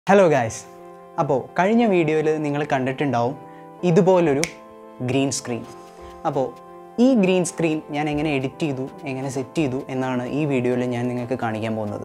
hello guys അപ്പോൾ കഴിഞ്ഞ വീഡിയോയിൽ നിങ്ങൾ കണ്ടിട്ടുണ്ടാവും ഇതുപോലൊരു ഗ്രീൻ സ്ക്രീൻ അപ്പോൾ ഈ ഗ്രീൻ സ്ക്രീൻ ഞാൻ എങ്ങനെ എഡിറ്റ് ചെയ്തു എങ്ങനെ സെറ്റ് ചെയ്തു എന്നാണ് ഈ വീഡിയോയിൽ ഞാൻ നിങ്ങൾക്ക് കാണിക്കാൻ പോകുന്നത്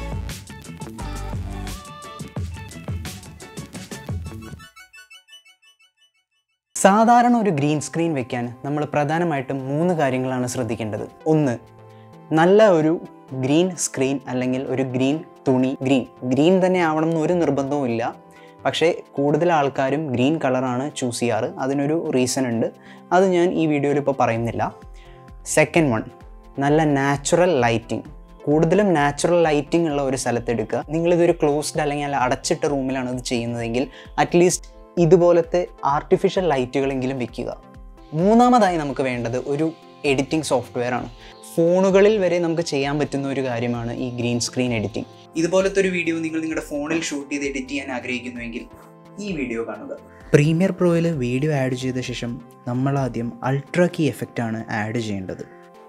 സാധാരണ ഒരു ഗ്രീൻ സ്ക്രീൻ വെക്കാൻ നമ്മൾ പ്രധാനമായിട്ടും മൂന്ന് കാര്യങ്ങളാണ് ശ്രദ്ധിക്കേണ്ടത് ഒന്ന് നല്ല ഒരു ഗ്രീൻ സ്ക്രീൻ അല്ലെങ്കിൽ ഒരു ഗ്രീൻ തുണി ഗ്രീൻ ഗ്രീൻ തന്നെ ആവണം എന്ന് ഒരു നിർബന്ധവും ഇല്ല പക്ഷേ കൂടുതൽ ആൾക്കാരും ഗ്രീൻ കളറാണ് ചൂസ് ചെയ്യാറ് അതിനൊരു റീസൺ ഉണ്ട് അത് ഞാൻ ഈ വീഡിയോയിൽ ഇപ്പോൾ പറയുന്നില്ല സെക്കൻഡ് വൺ നല്ല നാച്ചുറൽ ലൈറ്റിംഗ് കൂടുതലും നാച്ചുറൽ ലൈറ്റിംഗ് ഉള്ള ഒരു സ്ഥലത്ത് എടുക്കുക നിങ്ങളിതൊരു ക്ലോസ്ഡ് അല്ലെങ്കിൽ അല്ല അടച്ചിട്ട റൂമിലാണ് ഇത് ചെയ്യുന്നതെങ്കിൽ അറ്റ്ലീസ്റ്റ് ഇതുപോലത്തെ ആർട്ടിഫിഷ്യൽ ലൈറ്റുകളെങ്കിലും വെക്കുക മൂന്നാമതായി നമുക്ക് വേണ്ടത് ഒരു എഡിറ്റിംഗ് സോഫ്റ്റ്വെയർ ആണ് ഫോണുകളിൽ വരെ നമുക്ക് ചെയ്യാൻ പറ്റുന്ന ഒരു കാര്യമാണ് ഈ ഗ്രീൻ സ്ക്രീൻ എഡിറ്റിംഗ് ഇതുപോലത്തെ ഒരു വീഡിയോ നിങ്ങൾ നിങ്ങളുടെ ഫോണിൽ ഷൂട്ട് ചെയ്ത് എഡിറ്റ് ചെയ്യാൻ ആഗ്രഹിക്കുന്നുവെങ്കിൽ ഈ വീഡിയോ കാണുക പ്രീമിയർ പ്രോയിൽ വീഡിയോ ആഡ് ചെയ്ത ശേഷം നമ്മൾ ആദ്യം അൾട്രാ കീ എഫക്റ്റ് ആണ് ആഡ് ചെയ്യേണ്ടത്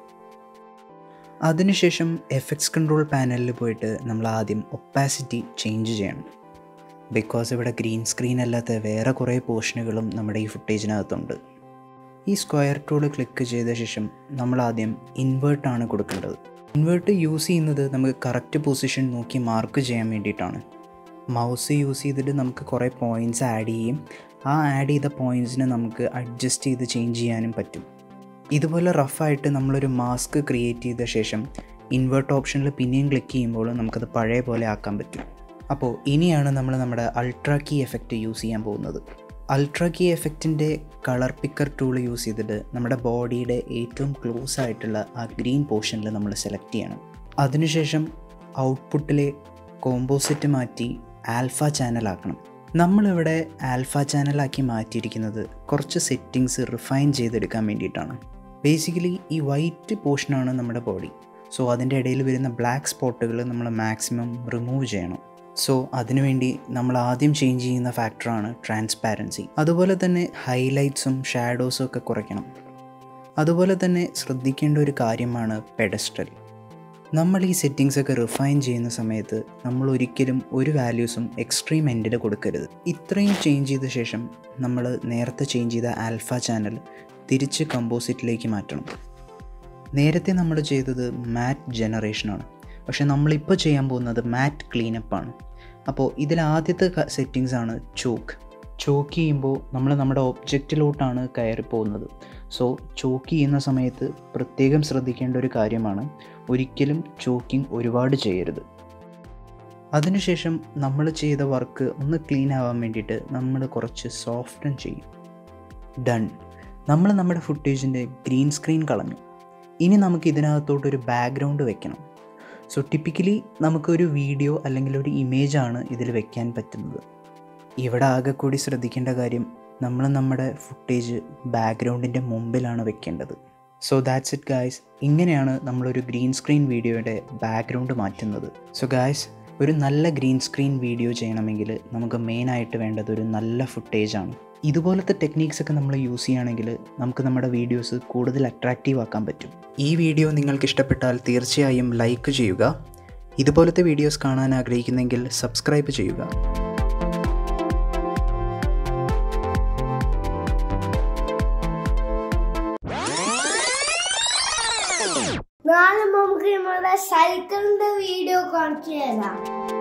അതിനുശേഷം എഫക്ട്സ് കൺട്രോൾ പാനലിൽ പോയിട്ട് നമ്മൾ ആദ്യം ഒപ്പാസിറ്റി ചേഞ്ച് ചെയ്യണം ബിക്കോസ് ഇവിടെ ഗ്രീൻ സ്ക്രീൻ അല്ലാത്ത വേറെ കുറേ പോർഷനുകളും നമ്മുടെ ഈ ഫുട്ടേജിനകത്തുണ്ട് ഈ സ്ക്വയർ ടൂൾ ക്ലിക്ക് ചെയ്ത ശേഷം നമ്മൾ ആദ്യം ഇൻവേർട്ടാണ് കൊടുക്കേണ്ടത് ഇൻവേർട്ട് യൂസ് ചെയ്യുന്നത് നമുക്ക് കറക്റ്റ് പൊസിഷൻ നോക്കി മാർക്ക് ചെയ്യാൻ വേണ്ടിയിട്ടാണ് മൗസ് യൂസ് ചെയ്തിട്ട് നമുക്ക് കുറേ പോയിൻറ്റ്സ് ആഡ് ചെയ്യും ആ ആഡ് ചെയ്ത പോയിൻറ്റ്സിനെ നമുക്ക് അഡ്ജസ്റ്റ് ചെയ്ത് ചേഞ്ച് ചെയ്യാനും പറ്റും ഇതുപോലെ റഫായിട്ട് നമ്മളൊരു മാസ്ക് ക്രിയേറ്റ് ചെയ്ത ശേഷം ഇൻവേർട്ട് ഓപ്ഷനിൽ പിന്നെയും ക്ലിക്ക് ചെയ്യുമ്പോൾ നമുക്കത് പഴയ പോലെ ആക്കാൻ പറ്റും അപ്പോൾ ഇനിയാണ് നമ്മൾ നമ്മുടെ അൾട്രാ കീ എഫക്റ്റ് യൂസ് ചെയ്യാൻ പോകുന്നത് അൾട്രാ കീ എഫക്റ്റിൻ്റെ കളർ പിക്കർ ടൂൾ യൂസ് ചെയ്തിട്ട് നമ്മുടെ ബോഡിയുടെ ഏറ്റവും ക്ലോസ് ആയിട്ടുള്ള ആ ഗ്രീൻ പോർഷനിൽ നമ്മൾ സെലക്ട് ചെയ്യണം അതിനുശേഷം ഔട്ട്പുട്ടിലെ കോമ്പോസിറ്റ് മാറ്റി ആൽഫ ചാനലാക്കണം നമ്മളിവിടെ ആൽഫ ചാനലാക്കി മാറ്റിയിരിക്കുന്നത് കുറച്ച് സെറ്റിങ്സ് റിഫൈൻ ചെയ്തെടുക്കാൻ വേണ്ടിയിട്ടാണ് ബേസിക്കലി ഈ വൈറ്റ് പോർഷനാണ് നമ്മുടെ ബോഡി സോ അതിൻ്റെ ഇടയിൽ വരുന്ന ബ്ലാക്ക് സ്പോട്ടുകൾ നമ്മൾ മാക്സിമം റിമൂവ് ചെയ്യണം സോ അതിനുവേണ്ടി നമ്മൾ ആദ്യം ചേഞ്ച് ചെയ്യുന്ന ഫാക്ടറാണ് ട്രാൻസ്പാരൻസി അതുപോലെ തന്നെ ഹൈലൈറ്റ്സും ഷാഡോസും ഒക്കെ കുറയ്ക്കണം അതുപോലെ തന്നെ ശ്രദ്ധിക്കേണ്ട ഒരു കാര്യമാണ് പെഡസ്ട്രൽ നമ്മൾ ഈ സെറ്റിങ്സ് ഒക്കെ റിഫൈൻ ചെയ്യുന്ന സമയത്ത് നമ്മൾ ഒരിക്കലും ഒരു വാല്യൂസും എക്സ്ട്രീം എൻഡിൽ കൊടുക്കരുത് ഇത്രയും ചേഞ്ച് ചെയ്ത ശേഷം നമ്മൾ നേരത്തെ ചേഞ്ച് ചെയ്ത ആൽഫ ചാനൽ തിരിച്ച് കമ്പോസിറ്റിലേക്ക് മാറ്റണം നേരത്തെ നമ്മൾ ചെയ്തത് മാറ്റ് ജനറേഷനാണ് പക്ഷേ നമ്മളിപ്പോൾ ചെയ്യാൻ പോകുന്നത് മാറ്റ് ക്ലീനപ്പാണ് അപ്പോൾ ഇതിൽ ആദ്യത്തെ സെറ്റിങ്സ് ആണ് ചോക്ക് ചോക്ക് ചെയ്യുമ്പോൾ നമ്മൾ നമ്മുടെ ഒബ്ജക്റ്റിലോട്ടാണ് കയറി പോകുന്നത് സോ ചോക്ക് ചെയ്യുന്ന സമയത്ത് പ്രത്യേകം ശ്രദ്ധിക്കേണ്ട ഒരു കാര്യമാണ് ഒരിക്കലും ചോക്കിംഗ് ഒരുപാട് ചെയ്യരുത് അതിനുശേഷം നമ്മൾ ചെയ്ത വർക്ക് ഒന്ന് ക്ലീൻ ആവാൻ വേണ്ടിയിട്ട് നമ്മൾ കുറച്ച് സോഫ്റ്റൻ ചെയ്യും ഡൺ നമ്മൾ നമ്മുടെ ഫുട്ടേജിൻ്റെ ഗ്രീൻ സ്ക്രീൻ കളഞ്ഞു ഇനി നമുക്ക് ഇതിനകത്തോട്ടൊരു ബാക്ക്ഗ്രൗണ്ട് വെക്കണം സോ ടിപ്പിക്കലി നമുക്കൊരു വീഡിയോ അല്ലെങ്കിൽ ഒരു ഇമേജാണ് ഇതിൽ വെക്കാൻ പറ്റുന്നത് ഇവിടെ ആകെ കൂടി ശ്രദ്ധിക്കേണ്ട കാര്യം നമ്മൾ നമ്മുടെ ഫുട്ടേജ് ബാക്ക്ഗ്രൗണ്ടിൻ്റെ മുമ്പിലാണ് വെക്കേണ്ടത് സോ ദാറ്റ്സ് ഇറ്റ് ഗായ്സ് ഇങ്ങനെയാണ് നമ്മളൊരു ഗ്രീൻ സ്ക്രീൻ വീഡിയോയുടെ ബാക്ക്ഗ്രൗണ്ട് മാറ്റുന്നത് സോ ഗായ്സ് ഒരു നല്ല ഗ്രീൻ സ്ക്രീൻ വീഡിയോ ചെയ്യണമെങ്കിൽ നമുക്ക് മെയിനായിട്ട് വേണ്ടത് ഒരു നല്ല ഫുട്ടേജാണ് ഇതുപോലത്തെ ടെക്നീക്സ് ഒക്കെ നമ്മൾ യൂസ് ചെയ്യുകയാണെങ്കിൽ നമുക്ക് നമ്മുടെ വീഡിയോസ് കൂടുതൽ അട്രാക്റ്റീവ് ആക്കാൻ പറ്റും ഈ വീഡിയോ നിങ്ങൾക്ക് ഇഷ്ടപ്പെട്ടാൽ തീർച്ചയായും ലൈക്ക് ചെയ്യുക ഇതുപോലത്തെ വീഡിയോസ് കാണാൻ ആഗ്രഹിക്കുന്നെങ്കിൽ സബ്സ്ക്രൈബ് ചെയ്യുക നാളെ നമുക്ക് നമ്മുടെ സൈക്കിളിന്റെ വീഡിയോ കാണിച്ചു തരാം